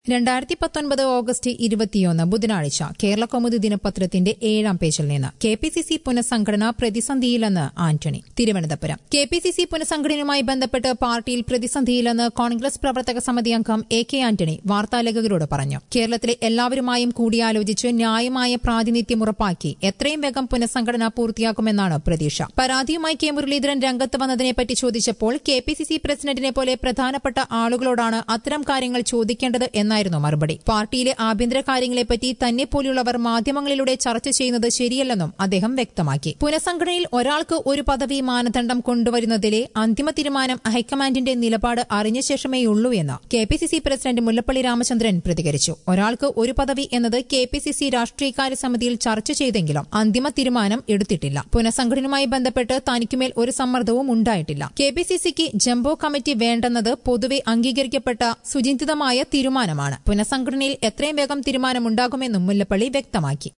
രണ്ടായിരത്തി പത്തൊൻപത് ഓഗസ്റ്റ് ഇരുപത്തിയൊന്ന് ബുധനാഴ്ച കേരള കൗമുദി ദിനപത്രത്തിന്റെ ഏഴാം പേജിൽ നിന്ന് കെ പി സി സി പുനഃസംഘടന പ്രതിസന്ധിയിലെന്ന് Antony Thiruvananthapuram K P C C പുനഃസംഘടനയുമായി ബന്ധപ്പെട്ട് പാർട്ടിയിൽ പ്രതിസന്ധിയിലെന്ന് കോൺഗ്രസ് പ്രവർത്തക സമിതി അംഗം എ കെ ആന്റണി വാർത്താലേഖകരോട് പറഞ്ഞു കേരളത്തിലെ എല്ലാവരുമായും കൂടിയാലോചിച്ച് ന്യായമായ പ്രാതിനിധ്യം ഉറപ്പാക്കി എത്രയും വേഗം പുനഃസംഘടന പൂർത്തിയാക്കുമെന്നാണ് പ്രതീക്ഷ പരാതിയുമായി കെ മുരളീധരൻ രംഗത്ത് വന്നതിനെപ്പറ്റി ചോദിച്ചപ്പോൾ കെ പി സി സി പ്രസിഡന്റിനെ പോലെ പ്രധാനപ്പെട്ട ആളുകളോടാണ് അത്തരം കാര്യങ്ങൾ ചോദിക്കേണ്ടത് എന്നായിരുന്നു മറുപടി പാർട്ടിയിലെ ആഭ്യന്തര കാര്യങ്ങളെപ്പറ്റി തന്നെ പോലെയുള്ളവർ മാധ്യമങ്ങളിലൂടെ ചർച്ച ചെയ്യുന്നത് ശരിയല്ലെന്നും അദ്ദേഹം വ്യക്തമാക്കി പുനഃസംഘടനയിൽ ഒരാൾക്ക് ഒരു പദവി മാനദണ്ഡം കൊണ്ടുവരുന്നതിലെ അന്തിമ തീരുമാനം ഹൈക്കമാൻഡിന്റെ നിലപാട് അറിഞ്ഞ ശേഷമേയുള്ളൂ എന്ന് K P C C president Mullappally Ramachandran പ്രതികരിച്ചു ഒരാൾക്ക് ഒരു പദവി എന്നത് കെ പി സി സി രാഷ്ട്രീയകാര്യ സമിതിയിൽ ചർച്ച ചെയ്തെങ്കിലും അന്തിമ തീരുമാനം എടുത്തിട്ടില്ല പുനഃസംഘടനയുമായി ബന്ധപ്പെട്ട് തനിക്കുമേൽ ഒരു സമ്മർദ്ദവും ഉണ്ടായിട്ടില്ല കെ പി സി സിക്ക് ജംബോ കമ്മിറ്റി വേണ്ടെന്നത് പൊതുവെ അംഗീകരിക്കപ്പെട്ട സുചിന്തിതമായ തീരുമാനമാണ് പുനഃസംഘടനയിൽ എത്രയും വേഗം തീരുമാനമുണ്ടാകുമെന്നും മുല്ലപ്പള്ളി വ്യക്തമാക്കി